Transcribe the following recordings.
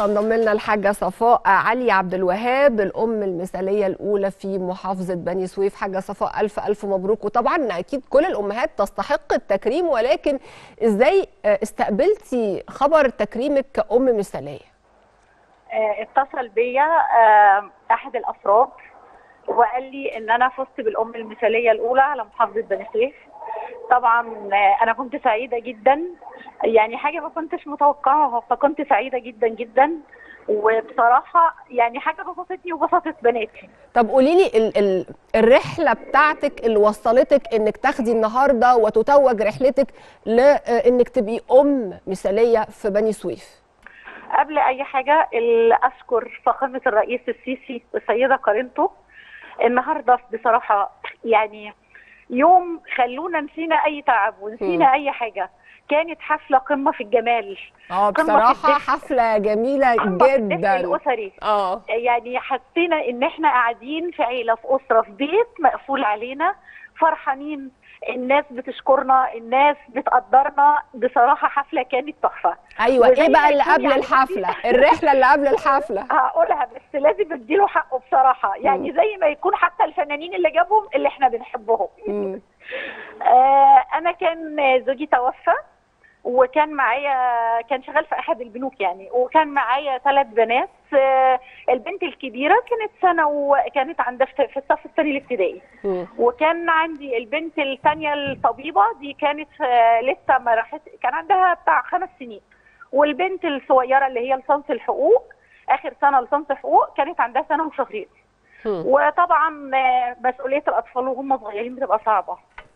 تنضم لنا الحاجه صفاء علي عبد الوهاب الام المثاليه الاولى في محافظه بني سويف حاجه صفاء الف الف مبروك وطبعا اكيد كل الامهات تستحق التكريم ولكن ازاي استقبلتي خبر تكريمك كأم مثاليه آه، اتصل بيا آه، احد الافراد وقال لي ان انا فزت بالام المثاليه الاولى على محافظه بني سويف طبعا آه، انا كنت سعيده جدا يعني حاجه ما كنتش متوقعاها فكنت سعيده جدا جدا وبصراحه يعني حاجه بسطتني وبسطت بناتي طب قولي لي ال ال الرحله بتاعتك اللي وصلتك انك تاخدي النهارده وتتوج رحلتك لانك تبقي ام مثاليه في بني سويف قبل اي حاجه اللي اشكر فخامه الرئيس السيسي والسيده قرينته النهارده بصراحه يعني يوم خلونا نسينا اي تعب ونسينا مم. اي حاجه كانت حفله قمه في الجمال اه قمة في بصراحه الدفء. حفله جميله قمه في الدفء جدا الاسري اه يعني حسينا ان احنا قاعدين في عيله في اسره في بيت مقفول علينا فرحانين الناس بتشكرنا الناس بتقدرنا بصراحه حفله كانت تحفه ايوه وزي ايه ما بقى اللي يكون قبل يعني الحفله الرحله اللي قبل الحفله هقولها بس لازم اديله حقه بصراحه يعني مم. زي ما يكون حتى الفنانين اللي جابهم اللي احنا بنحبهم مم. آه انا كان زوجي توفى وكان معايا كان شغال في احد البنوك يعني وكان معايا ثلاث بنات آه البنت الكبيره كانت سنه وكانت عندها في في الصف الثاني الابتدائي مم. وكان عندي البنت الثانيه الطبيبه دي كانت آه، لسه ما راحت كان عندها بتاع خمس سنين والبنت الصغيره اللي هي لصنص الحقوق اخر سنه لصنص حقوق كانت عندها سنه وشهرين مم. وطبعا آه، مسؤوليه الاطفال وهم صغيرين بتبقى صعبه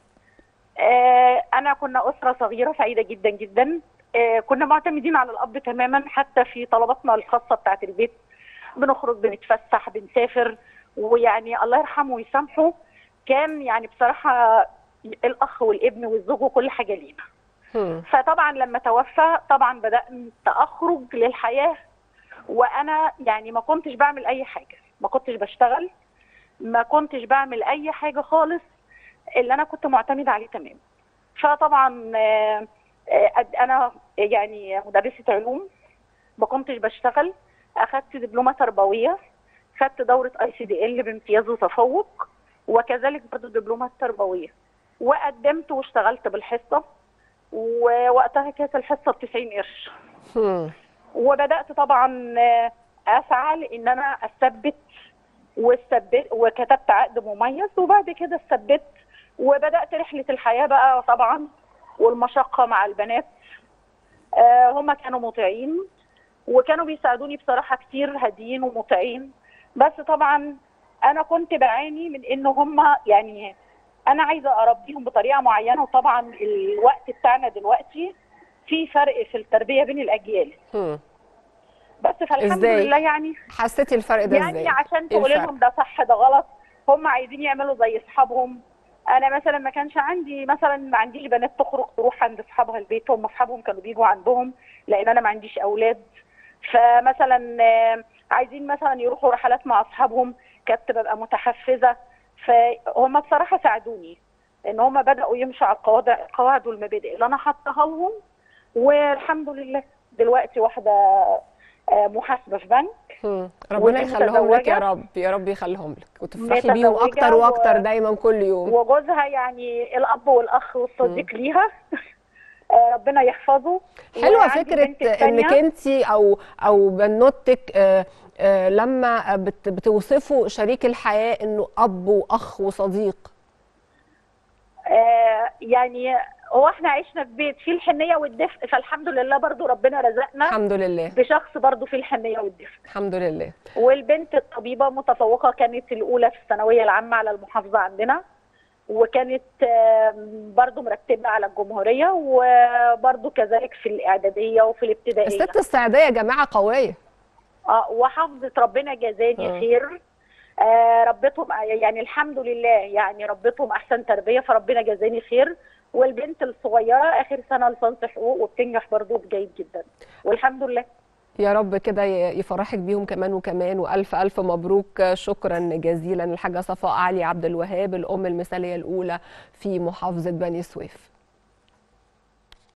آه، انا كنا اسره صغيره سعيده جدا جدا آه، كنا معتمدين على الاب تماما حتى في طلباتنا الخاصه بتاعه البيت بنخرج بنتفسح بنسافر ويعني الله يرحمه ويسامحه كان يعني بصراحه الاخ والابن والزوج وكل حاجه لينا مم. فطبعا لما توفى طبعا بدات اخرج للحياه وانا يعني ما كنتش بعمل اي حاجه ما كنتش بشتغل ما كنتش بعمل اي حاجه خالص اللي انا كنت معتمده عليه تمام فطبعا آه، آه، انا يعني مدرسه علوم ما كنتش بشتغل اخدت دبلومه تربويه خدت دوره اي سي دي ال بامتياز وتفوق وكذلك برضه الدبلومه التربويه وقدمت واشتغلت بالحصه ووقتها كانت الحصه ب 90 قرش مم. وبدات طبعا آه، اسعى لان انا اثبت واثبت وكتبت عقد مميز وبعد كده اثبت وبدات رحله الحياه بقى طبعا والمشقه مع البنات آه، هم كانوا مطيعين وكانوا بيساعدوني بصراحه كتير هاديين ومطيعين بس طبعا انا كنت بعاني من ان هم يعني انا عايزه اربيهم بطريقه معينه وطبعا الوقت بتاعنا دلوقتي في فرق في التربيه بين الاجيال مم. بس فالحمد إزاي؟ لله يعني حسيتي الفرق ده يعني ازاي عشان إيه تقول الفرق؟ لهم ده صح ده غلط هم عايزين يعملوا زي اصحابهم انا مثلا ما كانش عندي مثلا ما عنديش بنات تخرج تروح عند اصحابها البيت هم اصحابهم كانوا بيجوا عندهم لان انا ما عنديش اولاد فمثلا آه، عايزين مثلا يروحوا رحلات مع اصحابهم كانت ببقى متحفزه فهم بصراحه ساعدوني ان هم بداوا يمشوا على القواعد القواعد والمبادئ اللي انا حطاها لهم والحمد لله دلوقتي واحده آه، محاسبه في بنك مم. ربنا ودي يخليهم لك يا متزوجة. رب يا رب يخليهم لك وتفرحي بيهم متزوجة اكتر و- واكتر دايما كل يوم وجوزها يعني الاب والاخ والصديق ليها آه، ربنا يحفظه حلوه وعندي فكره البنت التانية. انك انت او او بنوتك آه، آه، لما بت- بتوصفوا شريك الحياه انه اب واخ وصديق آه، يعني هو احنا عشنا في بيت فيه الحنيه والدفء فالحمد لله برضو ربنا رزقنا الحمد لله بشخص برضو فيه الحنيه والدفء الحمد لله والبنت الطبيبه متفوقه كانت الاولى في الثانويه العامه على المحافظه عندنا وكانت آم، برضو مرتبه على الجمهوريه وبرضو كذلك في الاعداديه وفي الابتدائيه الست السعديه يا جماعه قويه اه وحافظت ربنا جزاني آه. خير آه ربتهم يعني الحمد لله يعني ربتهم احسن تربيه فربنا جزاني خير والبنت الصغيره اخر سنه لصنص حقوق وبتنجح برضه بجيد جدا والحمد لله يا رب كده ي- يفرحك بيهم كمان وكمان والف الف مبروك شكرا جزيلا الحاجه صفاء علي عبد الوهاب الام المثاليه الاولى في محافظه بني سويف